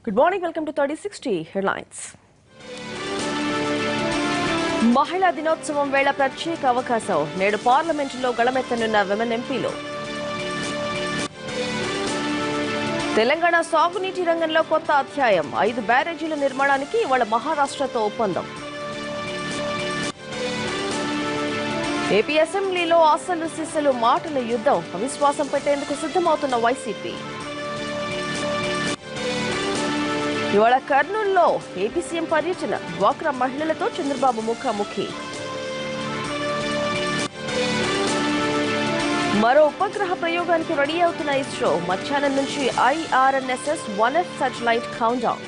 good morning welcome to thirty sixty headlines మహిళా దినోత్సవం వేళ ప్రత్యేక అవకాశం నేడు పార్లమెంటులో గళమెత్తనున్న విమెన్ ఎంపీలు తెలంగాణ సాగునీటి రంగంలో కొత్త అధ్యాయం ఐదు బ్యారేజీల నిర్మాణానికి ఇవాళ మహారాష్ట్రతో ఒప్పందం ఏపీ అసెంబ్లీలో అసలు సిసలు మాటల యుద్ధం అవిశ్వాసం పెట్టేందుకు సిద్ధమవుతున్న వైసీపీ ఇవాళ కర్నూలులో ఏపీ సీఎం పర్యటన డ్వాక్రా మహిళలతో చంద్రబాబు ముఖాముఖి మరో ఉపగ్రహ ప్రయోగానికి రెడీ అవుతున్న ఇస్రో మధ్యాహ్నం నుంచి IRNSS one F satellite countdown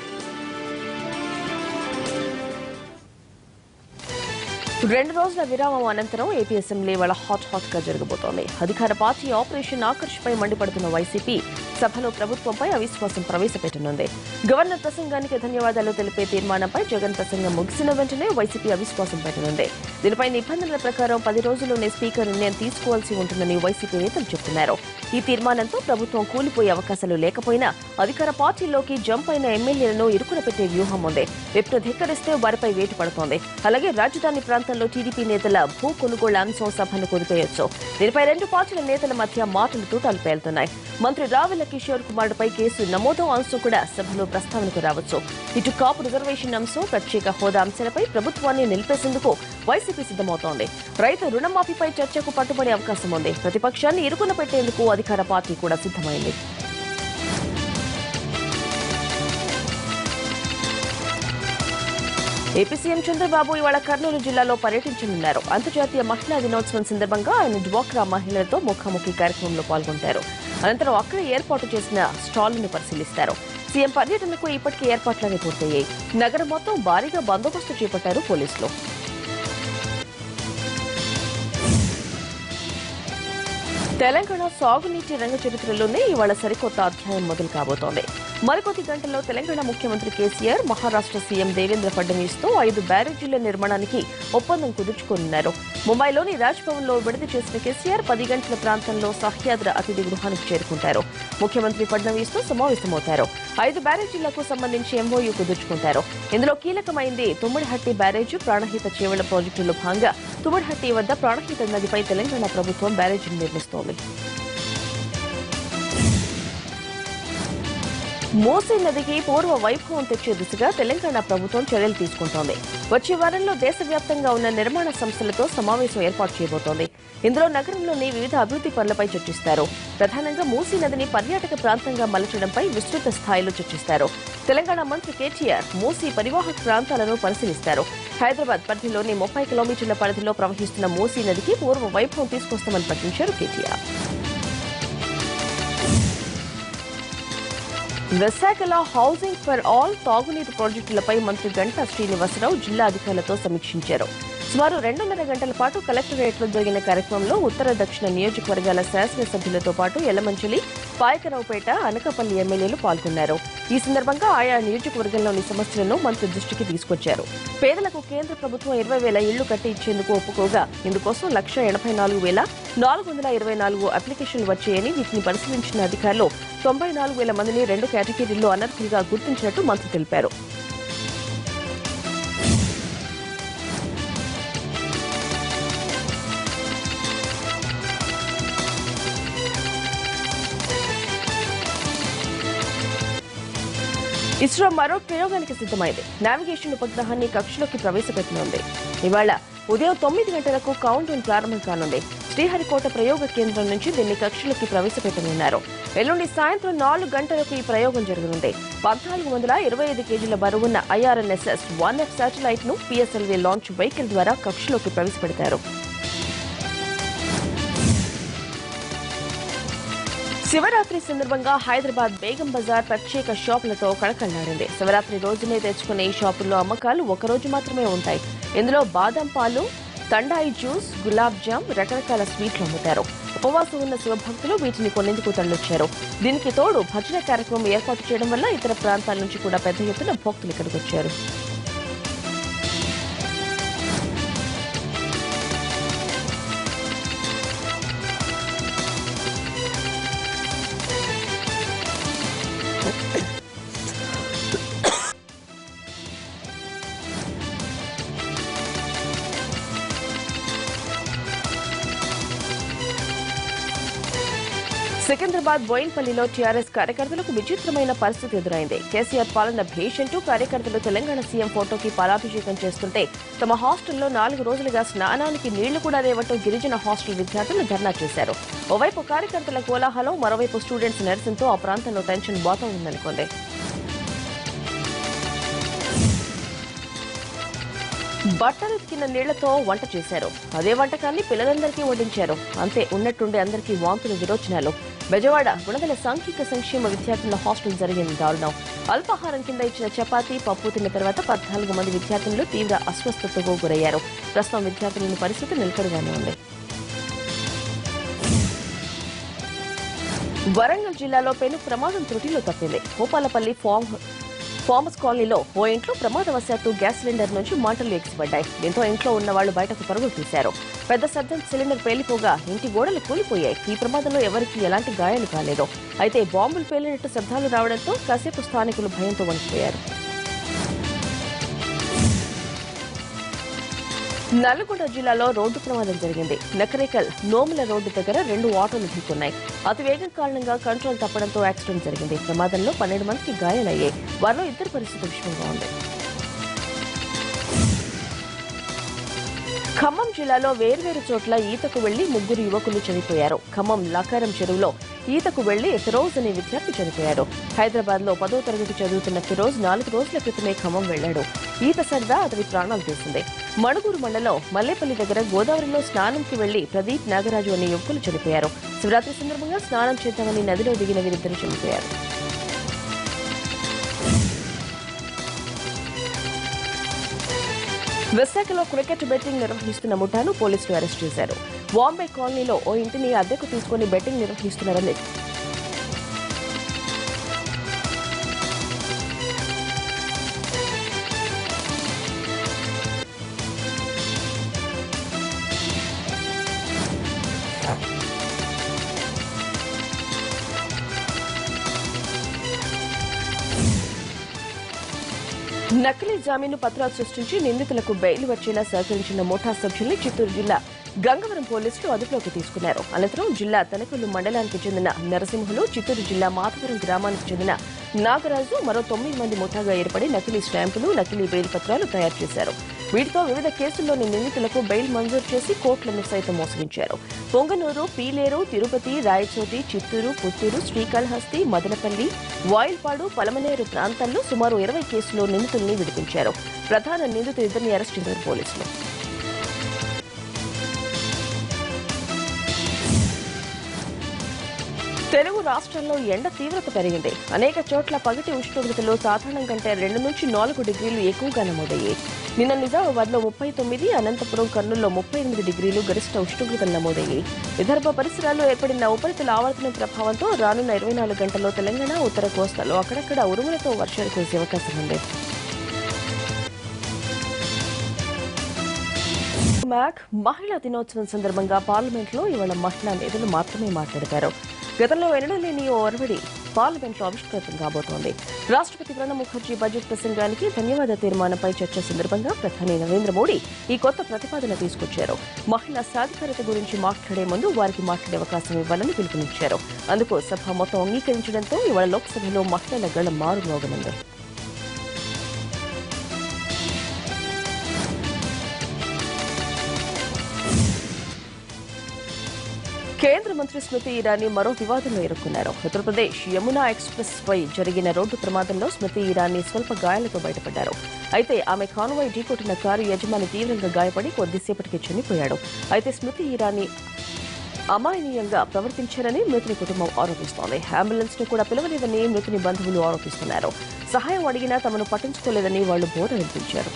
రెండు రోజుల విరామం అనంతరం ఏపీ అసెంబ్లీ వాళ్ళ హాట్ హాట్ గా జరగబోతోంది అధికార పార్టీ ఆపరేషన్ ఆకర్ష్పై మండిపడుతున్న వైసీపీ సభలో ప్రభుత్వంపై అవిశ్వాసం ప్రవేశపెట్టనుంది గవర్నర్ ప్రసంగానికి ధన్యవాదాలు తెలిపే తీర్మానంపై జగన్ ప్రసంగం ముగిసిన వెంటనే వైసీపీ అవిశ్వాసం పెట్టనుంది దీనిపై నిబంధనల ప్రకారం పది రోజుల్లోనే స్పీకర్ నిర్ణయం తీసుకోవాల్సి ఉంటుందని వైసీపీ నేతలు చెబుతున్నారు ఈ తీర్మానంతో ప్రభుత్వం కూలిపోయే అవకాశాలు లేకపోయినా అధికార పార్టీలోకి జంప్ అయిన ఎమ్మెల్యేలను ఇరుకున పెట్టే వ్యూహం ఉంది విప్ను ధిక్కరిస్తే వారిపై వేటు పడుతోంది అలాగే రాజధాని ప్రాంతంలో టీడీపీ నేతల భూ కొనుగోళ్ల అంశం సభను కొనిపేయొచ్చు దీనిపై రెండు పార్టీల నేతల మధ్య మాటలు తూటాలు పేలుతున్నాయి మంత్రి రావెల కిషోర్ కుమార్పై కేసు నమోదు అంశం కూడా సభలో ప్రస్తావనకు రావచ్చు ఇటు కాపు రిజర్వేషన్ అంశం ప్రత్యేక హోదా అంశాలపై ప్రభుత్వాన్ని నిలిపేసేందుకు వైసీపీ సిద్ధమవుతోంది రైతు రుణమాఫీపై చర్చకు పట్టుబడే అవకాశం ఉంది ప్రతిపక్షాన్ని ఇరుకున పెట్టేందుకు అధికార పార్టీ కూడా సిద్ధమైంది ఏపీ సీఎం చంద్రబాబు ఇవాళ కర్నూలు జిల్లాలో పర్యటించనున్నారు అంతర్జాతీయ మహిళా దినోత్సవం సందర్భంగా ఆయన డ్వాక్రా మహిళలతో ముఖాముఖి కార్యక్రమంలో పాల్గొంటారు అనంతరం అక్కడ ఏర్పాటు చేసిన స్టాళ్లను పరిశీలిస్తారు సీఎం పర్యటనకు ఇప్పటికే ఏర్పాట్లన్నీ పూర్తయ్యాయి నగరం మొత్తం భారీగా బందోబస్తు చేపట్టారు పోలీసులు తెలంగాణ సాగునీటి రంగ చరిత్రలోనే ఇవాళ సరికొత్త అధ్యాయం మొదలు కాబోతోంది మరికొద్ది గంటల్లో తెలంగాణ ముఖ్యమంత్రి కేసీఆర్ మహారాష్ట్ర సీఎం దేవేంద్ర ఫడ్నవీస్ తో ఐదు బ్యారేజీల నిర్మాణానికి ఒప్పందం కుదుర్చుకోనున్నారు ముంబైలోని రాజ్ భవన్ లో విడుదల చేసిన కేసీఆర్ పది గంటల ప్రాంతంలో సహ్యాద్ర అతిథి గృహానికి చేరుకుంటారు ముఖ్యమంత్రి ఫడ్నవీస్ తో సమావేశమవుతారు ఐదు బ్యారేజీలకు సంబంధించి ఎంఓయూ కుదుర్చుకుంటారు ఇందులో కీలకమైంది తుమ్మిడిహట్టి బ్యారేజీ ప్రాణహిత చేవల ప్రాజెక్టులో భాగంగా తుమ్మిడిహట్టి వద్ద ప్రాణహిత నదిపై తెలంగాణ ప్రభుత్వం బ్యారేజీని నిర్మిస్తోంది మూసీ నదికి పూర్వ వైభవం తెచ్చే దిశగా తెలంగాణ ప్రభుత్వం చర్యలు తీసుకుంటోంది వచ్చే వారంలో దేశవ్యాప్తంగా ఉన్న నిర్మాణ సంస్థలతో సమావేశం ఏర్పాటు చేయబోతోంది ఇందులో నగరంలోని వివిధ అభివృద్ధి పనులపై చర్చిస్తారు ప్రధానంగా మూసీ నదిని పర్యాటక ప్రాంతంగా మలచడంపై విస్తృత స్థాయిలో చర్చిస్తారు తెలంగాణ మంత్రి కేటీఆర్ మూసీ పరివాహక ప్రాంతాలను పరిశీలిస్తారు హైదరాబాద్ పరిధిలోని ముప్పై కిలోమీటర్ల పరిధిలో ప్రవహిస్తున్న మూసీ నదికి పూర్వ వైభవం తీసుకొస్తామని ప్రకటించారు కేటీఆర్ విశాఖలో హౌసింగ్ ఫర్ ఆల్ తాగునీటి ప్రాజెక్టులపై మంత్రి గంటా శ్రీనివాసరావు జిల్లా అధికారులతో సమీక్షించారు సుమారు రెండున్నర గంటల పాటు కలెక్టరేట్లో జరిగిన కార్యక్రమంలో ఉత్తర దక్షిణ నియోజకవర్గాల శాసనసభ్యులతో పాటు ఎల్లమంచిలి పాయకరావుపేట అనకాపల్లి ఎమ్మెల్యేలు పాల్గొన్నారు ఈ సందర్భంగా ఆయా నియోజకవర్గంలోని సమస్యలను మంత్రి దృష్టికి తీసుకొచ్చారు పేదలకు కేంద్ర ప్రభుత్వం ఇరవై వేల ఇళ్లు కట్టి ఇచ్చేందుకు ఒప్పుకోగా ఇందుకోసం లక్ష ఎనభై నాలుగు వేల నాలుగు వందల ఇరవై నాలుగు అప్లికేషన్లు వచ్చాయని వీటిని పరిశీలించిన అధికారులు తొంభై నాలుగు వేల మందిని రెండు కేటగిరీల్లో అనర్హులుగా గుర్తించినట్టు మంత్రి తెలిపారు ఇస్రో మరో ప్రయోగానికి సిద్ధమైంది నావిగేషన్ ఉపగ్రహాన్ని కక్షలోకి ప్రవేశపెట్టనుంది ఇవాళ ఉదయం తొమ్మిది గంటలకు కౌంట్ డౌన్ ప్రారంభం కానుంది శ్రీహరికోట ప్రయోగ కేంద్రం నుంచి దీన్ని కక్షలోకి ప్రవేశపెట్టనున్నారు ఎల్లుండి సాయంత్రం నాలుగు గంటలకు ఈ ప్రయోగం జరగనుంది పద్నాలుగు వందల ఇరవై ఐదు కేజీల బరువున్న ఐఆర్ఎన్ఎస్ఎస్ వన్ ఎఫ్ శాటిలైట్ ను పిఎస్ఎల్వీ లాంచ్ వెహికల్ ద్వారా కక్షలోకి ప్రవేశపెడతారు శివరాత్రి సందర్భంగా హైదరాబాద్ బేగం బజార్ ప్రత్యేక షాపులతో కళకళలాడింది శివరాత్రి రోజునే తెచ్చుకునే ఈ షాపుల్లో అమ్మకాలు ఒక రోజు మాత్రమే ఉంటాయి ఇందులో బాదం పాలు తండాయి జ్యూస్ గులాబ్ జామ్ రకరకాల స్వీట్లు అమ్ముతారు ఉపవాసం ఉన్న శివభక్తులు వీటిని కొనేందుకు తరలిచ్చారు దీనికి తోడు భజన కార్యక్రమం ఏర్పాటు చేయడం వల్ల ఇతర ప్రాంతాల నుంచి కూడా పెద్ద ఎత్తున భక్తులు ఇక్కడికి వచ్చారు హైదరాబాద్ బోయిన్పల్లిలో టీఆర్ఎస్ కార్యకర్తలకు విచిత్రమైన పరిస్థితి ఎదురైంది కేసీఆర్ పాలన భేషంటూ కార్యకర్తలు తెలంగాణ సీఎం ఫోటోకి పాలాభిషేకం చేస్తుంటే తమ హాస్టల్లో నాలుగు రోజులుగా స్నానానికి నీళ్లు కూడా లేవటూ గిరిజన హాస్టల్ విద్యార్థులు ధర్నా చేశారు ఓవైపు కార్యకర్తల కోలాహలం మరోవైపు స్టూడెంట్స్ నిరసనతో ఆ ప్రాంతంలో టెన్షన్ వాతావరణం నెలకొంది బట్టలు ఉతికిన నీళ్లతో వంట చేశారు అదే వంటకాన్ని పిల్లలందరికీ వడ్డించారు అంతే ఉన్నట్టుండి అందరికీ వాంతులు విరోచనాలు బెజవాడ గుణదల సాంఘిక సంక్షేమ విద్యార్థుల హాస్టల్ జరిగింది దారుణం అల్పాహారం కింద ఇచ్చిన చపాతీ పప్పు తిన్న తర్వాత పద్నాలుగు మంది విద్యార్థులు తీవ్ర అస్వస్థతకు గురయ్యారు ప్రస్తుతం విద్యార్థుల పరిస్థితి నిలకడగానే ఉంది వరంగల్ జిల్లాలో పెను ప్రమాదం త్రుటిలో తప్పింది భూపాలపల్లి ఫామ్ ఫార్మస్ కాలనీలో ఓ ఇంట్లో ప్రమాదవశాత్తు గ్యాస్ సిలిండర్ నుంచి మంటలు ఎగిసిపడ్డాయి దీంతో ఇంట్లో ఉన్న వాళ్లు బయటకు పరుగులు తీశారు పెద్ద శబ్దం సిలిండర్ పేలిపోగా ఇంటి గోడలు కూలిపోయాయి ఈ ప్రమాదంలో ఎవరికీ ఎలాంటి గాయాలు కాలేదు అయితే బాంబులు పేలినట్టు శబ్దాలు రావడంతో కాసేపు స్థానికులు భయంతో వణికిపోయారు నల్గొండ జిల్లాలో రోడ్డు ప్రమాదం జరిగింది నకరేకల్ నోముల రోడ్డు దగ్గర రెండు ఆటోలు ఢీకొన్నాయి అతివేగం కారణంగా కంట్రోల్ తప్పడంతో యాక్సిడెంట్ జరిగింది ప్రమాదంలో పన్నెండు మందికి గాయాలయ్యాయి వారిలో ఇద్దరు పరిస్థితి విషమంగా ఉంది ఖమ్మం జిల్లాలో వేర్వేరు చోట్ల ఈతకు వెళ్లి ముగ్గురు యువకులు చనిపోయారు ఖమ్మం లకారం చెరువులో ఈతకు వెళ్లి ఫిరోజ్ అనే విద్యార్థి చనిపోయాడు హైదరాబాద్ లో పదో తరగతి చదువుతున్న ఫిరోజ్ నాలుగు రోజుల క్రితమే ఖమ్మం వెళ్లాడు ఈత సరదా అతని ప్రాణాలు తీసింది మణుగూరు మండలం మల్లేపల్లి దగ్గర గోదావరిలో స్నానంకి వెళ్లి ప్రదీప్ నాగరాజు అనే యువకులు చనిపోయారు శివరాత్రి సందర్భంగా స్నానం చేద్దామని నదిలో దిగిన వీరిద్దరు చనిపోయారు విశాఖలో క్రికెట్ బెట్టింగ్ నిర్వహిస్తున్న ముఠాను పోలీసులు అరెస్ట్ చేశారు బాంబే కాలనీలో ఓ ఇంటిని అద్దెకు తీసుకుని బెట్టింగ్ నిర్వహిస్తున్నారని నకిలీ జామీను పత్రాలు సృష్టించి నిందితులకు బెయిల్ వచ్చేలా సహకరించిన ముఠా సభ్యుల్ని చిత్తూరు జిల్లా గంగవరం పోలీసులు అదుపులోకి తీసుకున్నారు అనంతరం జిల్లా తనకల్లు మండలానికి చెందిన నరసింహులు చిత్తూరు జిల్లా మాధవరం గ్రామానికి చెందిన నాగరాజు మరో తొమ్మిది మంది ముఠాగా ఏర్పడి నకిలీ స్టాంపులు నకిలీ బెయిల్ పత్రాలు తయారు చేశారు వీటితో వివిధ కేసుల్లోని నిందితులకు బెయిల్ మంజూరు చేసి కోర్టులను సైతం మోసగించారు పొంగనూరు పీలేరు తిరుపతి రాయచోటి చిత్తూరు పుత్తూరు శ్రీకాళహస్తి మదనపల్లి వాయిల్పాడు పలమనేరు ప్రాంతాల్లో సుమారు ఇరవై కేసుల్లో నిందితుల్ని విడిపించారు ప్రధాన నిందితులు ఇద్దరిని అరెస్ట్ చేశారు పోలీసులు తెలుగు రాష్ట్రాల్లో ఎండ తీవ్రత పెరిగింది అనేక చోట్ల పగటి ఉష్ణోగ్రతలు సాధారణం కంటే రెండు నుంచి నాలుగు డిగ్రీలు ఎక్కువగా నమోదయ్యాయి నిన్న నిజామాబాద్ లో ముప్పై తొమ్మిది అనంతపురం కర్నూలులో ముప్పై ఎనిమిది డిగ్రీలు గరిష్ట ఉష్ణోగ్రతలు నమోదయ్యాయి విదర్భ పరిసరాల్లో ఏర్పడిన ఉపరితల ఆవర్తనం ప్రభావంతో రానున్న ఇరవై నాలుగు గంటల్లో తెలంగాణ ఉత్తర కోస్తాలో అక్కడక్కడ ఉరుములతో వర్షాలు కురిసే అవకాశం ఉంది మ్యాక్ మహిళా దినోత్సవం సందర్భంగా పార్లమెంట్ లో ఇవాళ మహిళా నేతలు మాత్రమే మాట్లాడతారు గతంలో ఎన్నడూ లేని ఓ ఒరవడి పార్లమెంట్ లో ఆవిష్కృతం కాబోతోంది రాష్ట్రపతి ప్రణబ్ ముఖర్జీ బడ్జెట్ ప్రసంగానికి ధన్యవాద తీర్మానంపై చర్చ సందర్భంగా ప్రధాని నరేంద్ర మోడీ ఈ కొత్త ప్రతిపాదన తీసుకొచ్చారు మహిళా సాధికారత గురించి మాట్లాడే ముందు వారికి మాట్లాడే అవకాశం ఇవ్వాలని పిలుపునిచ్చారు అందుకు సభ మొత్తం అంగీకరించడంతో ఇవాళ లోక్సభలో మహిళల గళం మారుమోగనుంది కేంద్ర మంత్రి స్మృతి ఇరానీ మరో వివాదంలో ఇరుక్కున్నారు ఉత్తరప్రదేశ్ యమునా ఎక్స్ప్రెస్ పై జరిగిన రోడ్డు ప్రమాదంలో స్మృతి ఇరానీ స్వల్ప గాయాలతో బయటపడ్డారు అయితే ఆమె కాన్వాయ్ ఢీకొట్టిన కారు యజమాని తీవ్రంగా గాయపడి కొద్దిసేపటికి చనిపోయాడు అయితే స్మృతి ఇరానీ అమాయనీయంగా ప్రవర్తించారని మృతుని కుటుంబం ఆరోపిస్తోంది అంబులెన్స్ ను కూడా పిలవలేదని మృతుని బంధువులు ఆరోపిస్తున్నారు సహాయం అడిగినా తమను పట్టించుకోలేదని వాళ్లు బోధ వినిపించారు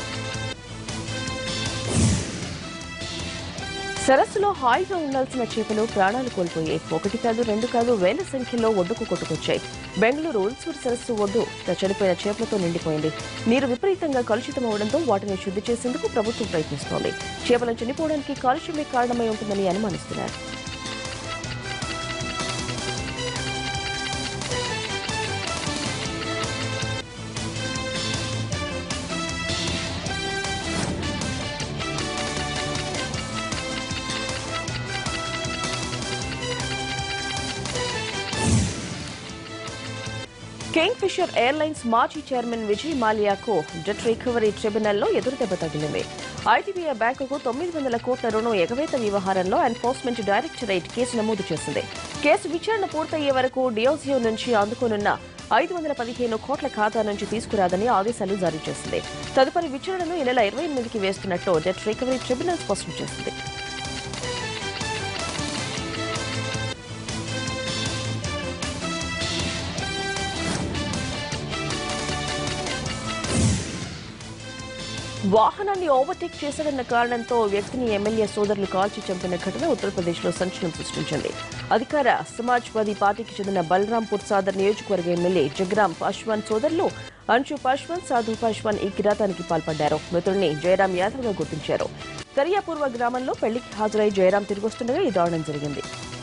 సరస్సులో హాయిగా ఉండాల్సిన చేపలు ప్రాణాలు కోల్పోయాయి ఒకటి కాదు రెండు కాదు వేల సంఖ్యలో ఒడ్డుకు కొట్టుకొచ్చాయి బెంగళూరు ఉల్సూరు సరస్సు ఒడ్డు చనిపోయిన చేపలతో నిండిపోయింది నీరు విపరీతంగా కలుషితమవడంతో వాటిని శుద్ధి చేసేందుకు ప్రభుత్వం ప్రయత్నిస్తోంది చేపలు చనిపోవడానికి కాలుష్యమే కారణమై ఉంటుందని అనుమానిస్తున్నారు కింగ్ ఫిషర్ ఎయిర్లైన్స్ మాజీ చైర్మన్ విజయ్ మాల్యాకు డెట్ రికవరీ ట్రిబ్యునల్లో ఎదురుదెబ్బ తగిలింది ఐటీబీఐ బ్యాంకుకు తొమ్మిది వందల కోట్ల రుణం ఎగవేత వ్యవహారంలో ఎన్ఫోర్స్మెంట్ డైరెక్టరేట్ కేసు నమోదు చేసింది కేసు విచారణ పూర్తయ్యే వరకు డియోజియో నుంచి అందుకోనున్న ఐదు వందల పదిహేను కోట్ల ఖాతా నుంచి తీసుకురాదని ఆదేశాలు జారీ చేసింది తదుపరి విచారణను ఈ నెల ఇరవై ఎనిమిదికి వేస్తున్నట్లు డెట్ రికవరీ ట్రిబ్యునల్ స్పష్టం చేసింది వాహనాన్ని ఓవర్టేక్ చేశాడన్న కారణంతో ఓ వ్యక్తిని ఎమ్మెల్యే సోదరులు కాల్చి చంపిన ఘటన ఉత్తరప్రదేశ్లో సంచలనం సృష్టించింది అధికార సమాజ్వాదీ పార్టీకి చెందిన బలరాంపూర్ సాదర్ నియోజకవర్గ ఎమ్మెల్యే జగ్రామ్ పాశ్వాన్ సోదరులు అంశు పాశ్వాన్ సాధు పాశ్వాన్ ఈ కిరాతానికి పాల్పడ్డారు మృతుడిని జయరాం యాదవ్ గా గుర్తించారు దర్యాపూర్వ గ్రామంలో పెళ్లికి హాజరై జయరాం తిరిగొస్తుండగా ఈ దారుణం జరిగింది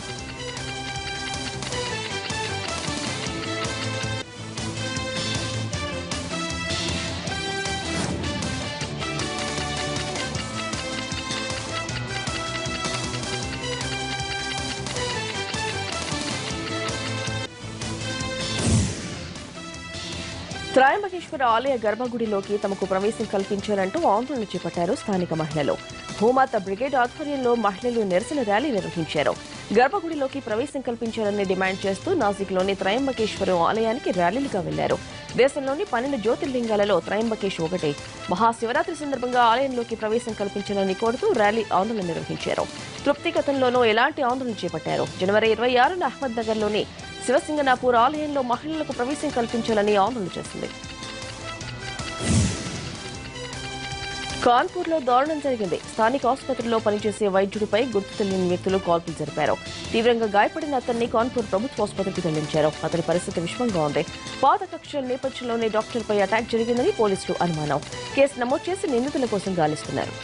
త్రాయంబకేశ్వర ఆలయ గర్భగుడిలోకి తమకు ప్రవేశం కల్పించారంటూ ఆందోళన చేపట్టారు స్థానిక మహిళలు భూమాత బ్రిగేడ్ ఆధ్వర్యంలో మహిళలు నిరసన ర్యాలీ నిర్వహించారు గర్భగుడిలోకి ప్రవేశం కల్పించాలని డిమాండ్ చేస్తూ నాసిక్లోని త్రయంబకేశ్వరం ఆలయానికి ర్యాలీలుగా వెళ్లారు దేశంలోని పన్నెండు జ్యోతిర్లింగాలలో త్రయంబకేశ్ ఒకటి మహాశివరాత్రి సందర్భంగా ఆలయంలోకి ప్రవేశం కల్పించాలని కోరుతూ ర్యాలీ ఆందోళన నిర్వహించారు తృప్తి గతంలోనూ ఎలాంటి ఆందోళన చేపట్టారు జనవరి ఇరవై ఆరున అహ్మద్ నగర్లోని శివసింగనాపూర్ ఆలయంలో మహిళలకు ప్రవేశం కల్పించాలని ఆందోళన చేసింది కాన్పూర్లో దారుణం జరిగింది స్థానిక ఆసుపత్రిలో పనిచేసే వైద్యుడిపై గుర్తు తెలియని వ్యక్తులు కాల్పులు జరిపారు తీవ్రంగా గాయపడిన అతన్ని కాన్పూర్ ప్రభుత్వ ఆసుపత్రికి తరలించారు అతని పరిస్థితి విషమంగా ఉంది పాత కక్షల నేపథ్యంలోనే డాక్టర్పై అటాక్ జరిగిందని పోలీసులు అనుమానం కేసు నమోదు చేసి నిందితుల కోసం గాలిస్తున్నారు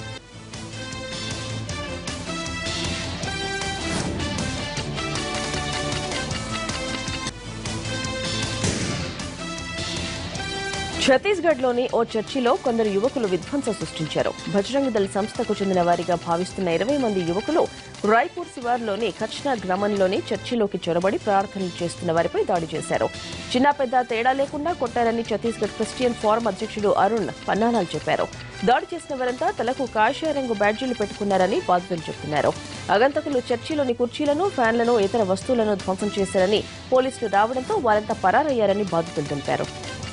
ఛత్తీస్గఢ్లోని ఓ చర్చిలో కొందరు యువకులు విధ్వంసం సృష్టించారు బజరంగ్ దళ్ సంస్థకు చెందిన వారిగా భావిస్తున్న ఇరవై మంది యువకులు రాయ్పూర్ శివార్లోని కచ్నా గ్రామంలోని చర్చిలోకి చొరబడి ప్రార్థనలు చేస్తున్న వారిపై దాడి చేశారు చిన్న పెద్ద తేడా లేకుండా కొట్టారని ఛత్తీస్గఢ్ క్రిస్టియన్ ఫోరం అధ్యక్షుడు అరుణ్ పన్నానాలు చెప్పారు దాడి చేసిన వారంతా తలకు కాషాయ రంగు బ్యాడ్జీలు పెట్టుకున్నారని బాధితులు చెబుతున్నారు అగంతకులు చర్చిలోని కుర్చీలను ఫ్యాన్లను ఇతర వస్తువులను ధ్వంసం చేశారని పోలీసులు రావడంతో వారంతా పరారయ్యారని బాధితులు తెలిపారు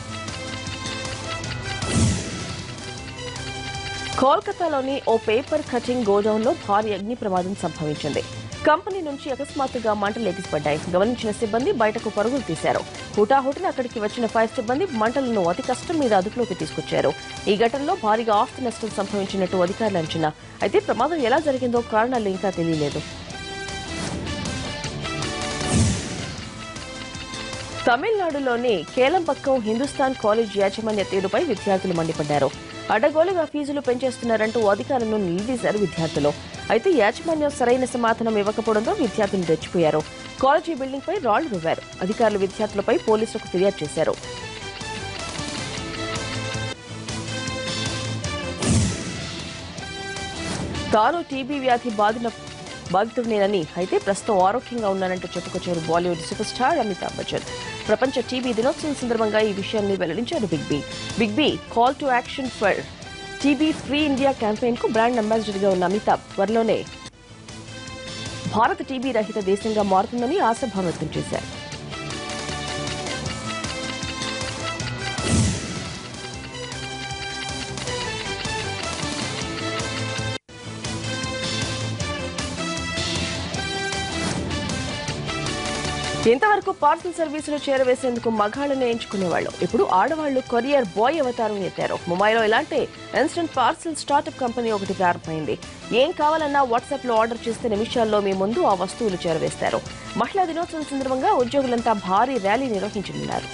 కోల్కతాలోని ఓ పేపర్ కటింగ్ గోడౌన్లో భారీ అగ్ని ప్రమాదం సంభవించింది కంపెనీ నుంచి అకస్మాత్తుగా మంటలు ఎగిసిపడ్డాయి గమనించిన సిబ్బంది బయటకు పరుగులు తీశారు హుటాహుటిన అక్కడికి వచ్చిన ఫైర్ సిబ్బంది మంటలను అతి కష్టం మీద అదుపులోకి తీసుకొచ్చారు ఈ ఘటనలో భారీగా ఆస్తి నష్టం సంభవించినట్టు అధికారులు అంచనా అయితే ప్రమాదం ఎలా జరిగిందో కారణాలు ఇంకా తెలియలేదు తమిళనాడులోని కేలంపక్కం హిందుస్థాన్ కాలేజ్ యాజమాన్య తీరుపై విద్యార్థులు మండిపడ్డారు అడ్డగోలుగా ఫీజులు పెంచేస్తున్నారంటూ అధికారులను నిలదీశారు విద్యార్థులు అయితే యాజమాన్యం సరైన సమాధానం ఇవ్వకపోవడంతో విద్యార్థులు రెచ్చిపోయారు కాలేజీ బిల్డింగ్ పై రాళ్లు రువ్వారు అధికారులు విద్యార్థులపై పోలీసులకు ఫిర్యాదు చేశారు తాను టీబీ వ్యాధి బాధిన బాధితుడినేనని అయితే ప్రస్తుతం ఆరోగ్యంగా ఉన్నానంటూ చెప్పుకొచ్చారు బాలీవుడ్ సూపర్ స్టార్ అమితాబ్ బచ్చన్ ప్రపంచ టీబీ దినోత్సవం సందర్భంగా ఈ విషయాన్ని వెల్లడించారు Big B Big B call to action for TB free India campaign కు బ్రాండ్ అంబాసిడర్ గా ఉన్న అమితాబ్ త్వరలోనే భారత్ టీబీ రహిత దేశంగా మారుతుందని ఆశాభావం వ్యక్తం చేశారు ఇంతవరకు పార్సల్ సర్వీసులు చేరవేసేందుకు మగాళ్ళని ఎంచుకునేవాళ్ళు ఇప్పుడు ఆడవాళ్లు కొరియర్ బాయ్ అవతారం ఎత్తారు ముంబైలో ఇలాంటి ఇన్స్టెంట్ పార్సల్ స్టార్టప్ కంపెనీ ఒకటి ప్రారంభమైంది ఏం కావాలన్నా వాట్సాప్ లో ఆర్డర్ చేస్తే నిమిషాల్లో మీ ముందు ఆ వస్తువులు చేరవేస్తారు మహిళా దినోత్సవం సందర్భంగా ఉద్యోగులంతా భారీ ర్యాలీ నిర్వహించనున్నారు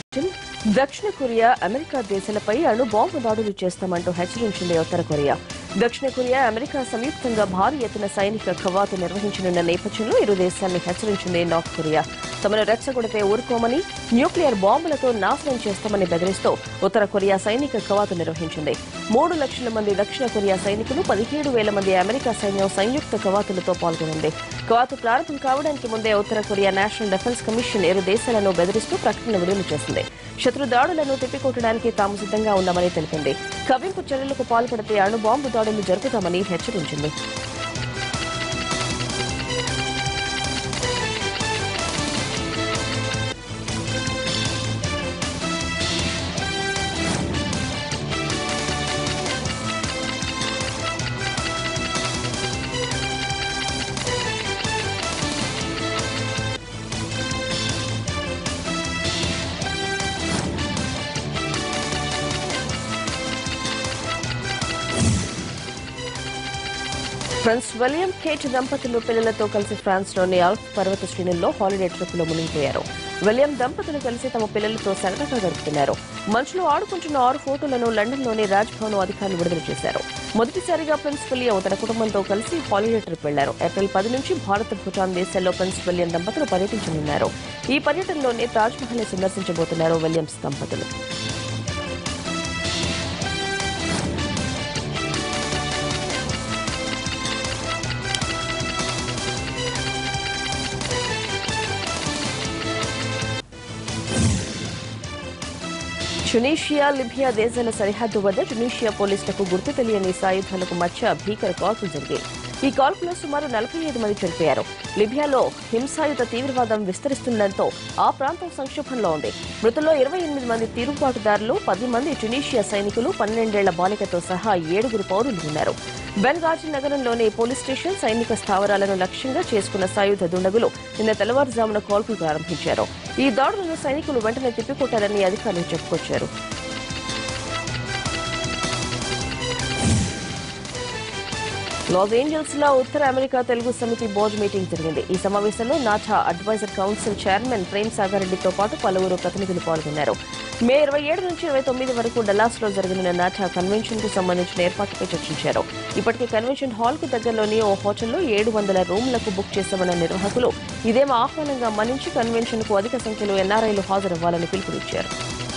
దక్షిణ కొరియా అమెరికా దేశాలపై అణు బాంబు దాడులు చేస్తామంటూ హెచ్చరించింది ఉత్తర కొరియా దక్షిణ కొరియా అమెరికా సంయుక్తంగా భారీ ఎత్తున సైనిక కవాతు నిర్వహించనున్న నేపథ్యంలో ఇరు దేశాల్ని హెచ్చరించింది నార్త్ కొరియా తమను రెచ్చగొడితే ఊరుకోమని న్యూక్లియర్ బాంబులతో నాశనం చేస్తామని బెదిరిస్తూ ఉత్తర కొరియా సైనిక కవాతు నిర్వహించింది మూడు లక్షల మంది దక్షిణ కొరియా సైనికులు పదిహేడు వేల మంది అమెరికా సైన్యం సంయుక్త కవాతులతో పాల్గొనుంది కవాతు ప్రారంభం కావడానికి ముందే ఉత్తర కొరియా నేషనల్ డిఫెన్స్ కమిషన్ ఇరు దేశాలను బెదిరిస్తూ ప్రకటన విడుదల చేసింది శత్రు దాడులను తిప్పికొట్టడానికి తాము సిద్ధంగా ఉన్నామని తెలిపింది కవింపు చర్యలకు పాల్పడితే అణు బాంబు దాడులు జరుపుతామని హెచ్చరించింది ఫ్రాన్స్ విలియం కేట్ దంపతులు పిల్లలతో కలిసి ఫ్రాన్స్ లోని ఆల్ప్ పర్వత శ్రేణుల్లో హాలిడే ట్రిప్ లో మునిగిపోయారు విలియం దంపతులు కలిసి తమ పిల్లలతో సరదాగా గడుపుతున్నారు మంచులో ఆడుకుంటున్న ఆరు ఫోటోలను లండన్ లోని రాజ్ భవన్ అధికారులు విడుదల చేశారు మొదటిసారిగా ప్రిన్స్ విలియం తన కుటుంబంతో కలిసి హాలిడే ట్రిప్ వెళ్లారు ఏప్రిల్ పది నుంచి భారత్ భూటాన్ దేశాల్లో ప్రిన్స్ విలియం దంపతులు పర్యటించనున్నారు ఈ పర్యటనలోనే తాజ్ మహల్ సందర్శించబోతున్నారు విలియమ్స్ దంపతులు టునీషియా లిబియా దేశాల సరిహద్దు వద్ద టునీషియా పోలీసులకు గుర్తు తెలియని సాయుధాలకు మధ్య భీకర కాల్పులు జరిగాయి ఈ కాల్పులో సుమారు నలభై ఐదు మంది చనిపోయారు లిబియాలో హింసాయుత తీవ్రవాదం విస్తరిస్తుండటంతో ఆ ప్రాంతం సంక్షోభంలో ఉంది మృతుల్లో ఇరవై ఎనిమిది మంది తిరుగుబాటుదారులు పది మంది టునీషియా సైనికులు పన్నెండేళ్ల బాలికతో సహా ఏడుగురు పౌరులు ఉన్నారు బెన్గాజీ నగరంలోని పోలీస్ స్టేషన్ సైనిక స్థావరాలను లక్ష్యంగా చేసుకున్న సాయుధ దుండగులు నిన్న తెల్లవారుజామున కాల్పులు ప్రారంభించారు ఈ దాడులను సైనికులు వెంటనే తిప్పికొట్టారని అధికారులు చెప్పుకొచ్చారు లాస్ ఏంజల్స్ లో ఉత్తర అమెరికా తెలుగు సమితి బోర్డు మీటింగ్ జరిగింది ఈ సమావేశంలో NATA adviser council chairman Prem Sagar రెడ్డితో పాటు పలువురు ప్రతినిధులు పాల్గొన్నారు మే ఇరవై ఏడు నుంచి ఇరవై తొమ్మిది వరకు డల్లాస్ లో జరగనున్న నాటా కన్వెన్షన్ కు సంబంధించిన ఏర్పాట్లపై చర్చించారు ఇప్పటికే కన్వెన్షన్ హాల్ కు దగ్గరలోని ఓ హోటల్లో ఏడు వందల రూమ్లకు బుక్ చేశామన్న నిర్వాహకులు ఇదేమో ఆహ్వానంగా మన్నించి కన్వెన్షన్ కు అధిక సంఖ్యలో ఎన్ఆర్ఐలు హాజరవ్వాలని పిలుపునిచ్చారు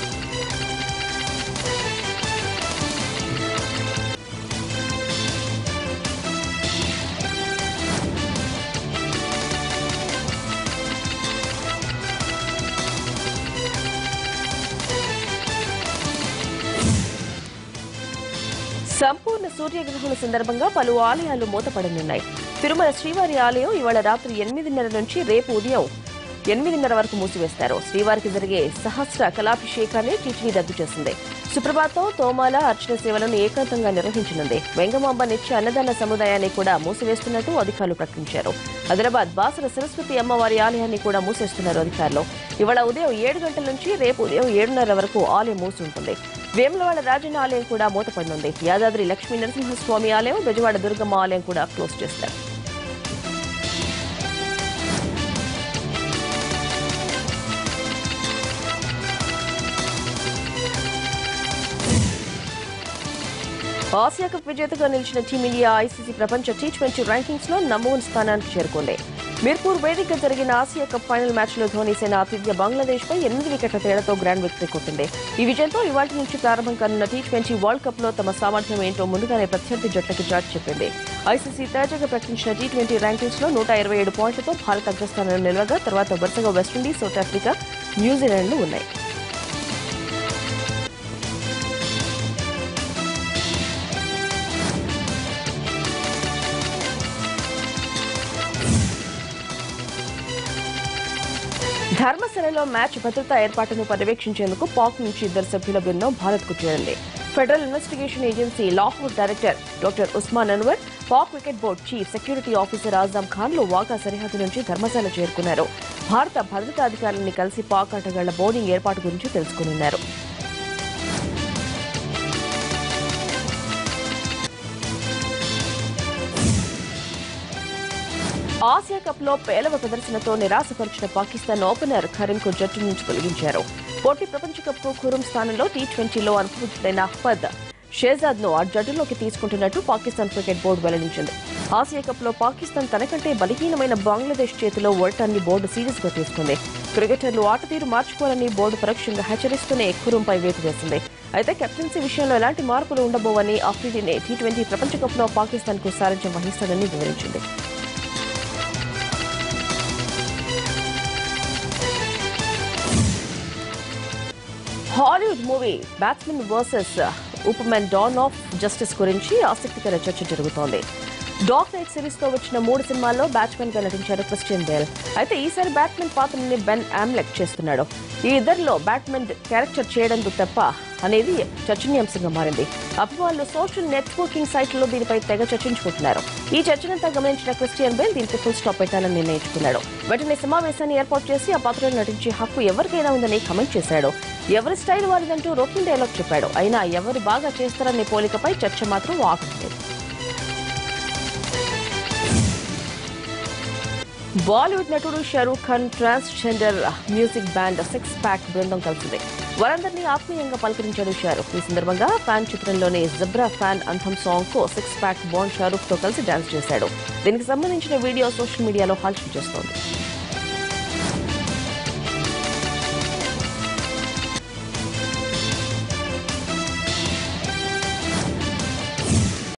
సంపూర్ణ సూర్యగ్రహణం సందర్భంగా పలు ఆలయాలు మూతపడనున్నాయి తిరుమల శ్రీవారి ఆలయం ఇవాళ రాత్రి ఎనిమిదిన్నర నుంచి రేపు ఉదయం ఎనిమిదిన్నర వరకు మూసివేస్తారు శ్రీవారికి జరిగే సహస్ర కళాభిషేకాన్ని టీటీడీ రద్దు చేసింది సుప్రభాతం తోమాల అర్చన సేవలను ఏకాంతంగా నిర్వహించనుంది వెంగమాంబ నిత్య అన్నదాన సముదాయాన్ని కూడా మూసివేస్తున్నట్టు అధికారులు ప్రకటించారు హైదరాబాద్ బాసర సరస్వతి అమ్మవారి ఆలయాన్ని కూడా మూసేస్తున్నారు అధికారులు ఇవాళ ఉదయం ఏడు గంటల నుంచి రేపు ఉదయం ఏడున్నర వరకు ఆలయం మూసి ఉంటుంది వేములవాడ రాజన్న ఆలయం కూడా మూతపడనుంది యాదాద్రి లక్ష్మీ నరసింహస్వామి ఆలయం బెజవాడ దుర్గమ్మ ఆలయం కూడా క్లోజ్ చేస్తారు ఆసియా కప్ విజేతగా నిలిచిన టీమిండియా ఐసీసీ ప్రపంచ టీ ట్వంటీ ర్యాంకింగ్స్ లో నంబర్ వన్ స్థానానికి చేరుకుంది మీర్పూర్ వేదికగా జరిగిన ఆసియా కప్ ఫైనల్ మ్యాచ్ లో ధోని సేన ఆతిథ్య బంగ్లాదేశ్ పై ఎనిమిది వికెట్ల తేడాతో గ్రాండ్ విక్టరీ కొట్టింది ఈ విజయంతో ఇవాటి నుంచి ప్రారంభం కానున్న టీ ట్వంటీ వరల్డ్ కప్ లో తమ సామర్థ్యం ఏంటో ముందుగానే ప్రత్యర్థి జట్లకి చాటి చెప్పింది ఐసీసీ తాజాగా ప్రకటించిన టీ ట్వంటీ ర్యాంకింగ్స్ లో నూట ఇరవై ఏడు పాయింట్లతో భారత్ అగ్రస్థానంలో నిలవగా తర్వాత వరుసగా వెస్టిండీస్ సౌత్ ఆఫ్రికా న్యూజిలాండ్లు ఉన్నాయి ధర్మశాలలో మ్యాచ్ భద్రతా ఏర్పాటును పర్యవేక్షించేందుకు పాక్ నుంచి ఇద్దరు సభ్యుల బృందం భారత్కు చేరింది federal investigation agency Lahore director doctor Usman Anwar Pak wicket board chief security officer Azam ఖాన్లు వాఘా సరిహద్దు నుంచి ధర్మశాల చేరుకున్నారు భారత భద్రతా అధికారులని కలిసి పాక్ ఆటగాళ్ల బౌలింగ్ ఏర్పాటు గురించి తెలుసుకున్నారు ఆసియా కప్ లో పేలవ ప్రదర్శనతో నిరాశపరిచిన పాకిస్తాన్ ఓపెనర్ ఖరీం కు జట్టు నుంచి తొలగించారు పోటీ ప్రపంచ కప్ కు ఖురం స్థానంలో టీ ట్వంటీలో అనుభవితుడైన అహ్మద్ షేజాద్ ను ఆ జట్టులోకి తీసుకుంటున్నట్టు పాకిస్తాన్ క్రికెట్ బోర్డు వెల్లడించింది ఆసియా కప్ లో పాకిస్తాన్ తనకంటే బలహీనమైన బంగ్లాదేశ్ చేతిలో ఓటాన్ని బోర్డు సీరియస్ గా తీసుకుంది క్రికెటర్లు ఆట తీరు మార్చుకోవాలని బోర్డు పరోక్షంగా హెచ్చరిస్తూనే కురుంపై వేటు వేసింది అయితే కెప్టెన్సీ విషయంలో ఎలాంటి మార్పులు ఉండబోవని అఫ్రిడీనే టీ ట్వంటీ ప్రపంచ కప్ లో పాకిస్తాన్ కు సారథ్యం వహిస్తాడని వివరించింది Hollywood movie Batman versus Superman Dawn of Justice గురించి ఆసక్తికర చర్చ జరుగుతోంది డాక్ నైట్ సిరీస్ తో వచ్చిన మూడు సినిమాల్లో బ్యాట్స్మెన్ గా నటించాడు క్రిస్టియన్ బేల్ అయితే ఈసారి బ్యాట్మెన్ పాత్రని బెన్ ఆమ్లెక్ చేస్తున్నాడు ఈ ఇద్దరిలో బ్యాట్మెన్ క్యారెక్టర్ చేయడం తప్ప అనేది చర్చనీయాంశంగా మారింది అభిమానులు సోషల్ నెట్వర్కింగ్ సైట్లలో దీనిపై తెగ చర్చించుకుంటున్నారు ఈ చర్చనంతా గమనించిన క్రిస్టియన్ బేల్ దీనికి ఫుల్ స్టాప్ పెట్టాలని నిర్ణయించుకున్నాడు వెంటనే సమావేశాన్ని ఏర్పాటు చేసి ఆ పాత్రలో నటించే హక్కు ఎవరికైనా ఉందని కమెంట్ చేశాడు ఎవరి స్టైల్ వారిదంటూ రోకింగ్ డైలాగ్ చెప్పాడు అయినా ఎవరు బాగా చేస్తారనే పోలికపై చర్చ మాత్రం ఆగలేదు బాలీవుడ్ నటుడు Shahrukh Khan transgender music band six pack బృందం కలిసింది వారందరినీ ఆత్మీయంగా పలకరించాడు షారూక్ ఈ సందర్భంగా ఫ్యాన్ చిత్రంలోని జబ్రా ఫ్యాన్ అంథం సాంగ్ కు సిక్స్ ప్యాక్ బాండ్ షారూక్ తో కలిసి డాన్స్ చేశాడు దీనికి సంబంధించిన వీడియో సోషల్ మీడియాలో హల్చల్ చేస్తోంది